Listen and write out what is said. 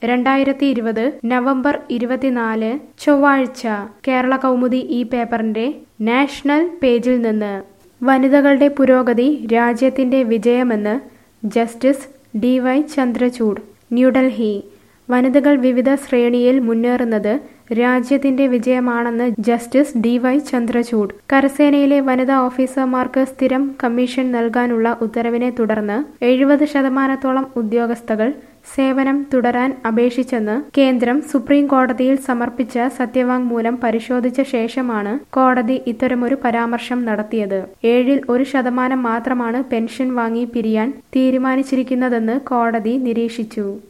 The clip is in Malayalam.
രണ്ടായിരത്തി ഇരുപത് നവംബർ ഇരുപത്തിനാല് ചൊവ്വാഴ്ച കേരള കൗമുദി ഈ പേപ്പറിന്റെ നാഷണൽ പേജിൽ നിന്ന് വനിതകളുടെ പുരോഗതി രാജ്യത്തിന്റെ വിജയമെന്ന് justice D Y Chandrachud New Delhi വനിതകൾ വിവിധ ശ്രേണിയിൽ മുന്നേറുന്നത് രാജ്യത്തിന്റെ വിജയമാണെന്ന് ജസ്റ്റിസ് ഡി വൈ ചന്ദ്രചൂഡ് കരസേനയിലെ വനിതാ ഓഫീസർമാർക്ക് സ്ഥിരം കമ്മീഷൻ നൽകാനുള്ള ഉത്തരവിനെ തുടർന്ന് എഴുപത് ശതമാനത്തോളം ഉദ്യോഗസ്ഥകൾ സേവനം തുടരാൻ അപേക്ഷിച്ചെന്ന് കേന്ദ്രം സുപ്രീം കോടതിയിൽ സമർപ്പിച്ച സത്യവാങ്മൂലം പരിശോധിച്ച ശേഷമാണ് കോടതി ഇത്തരമൊരു പരാമർശം നടത്തിയത് ഏഴിൽ ഒരു ശതമാനം മാത്രമാണ് പെൻഷൻ വാങ്ങി പിരിയാൻ തീരുമാനിച്ചിരിക്കുന്നതെന്ന് കോടതി നിരീക്ഷിച്ചു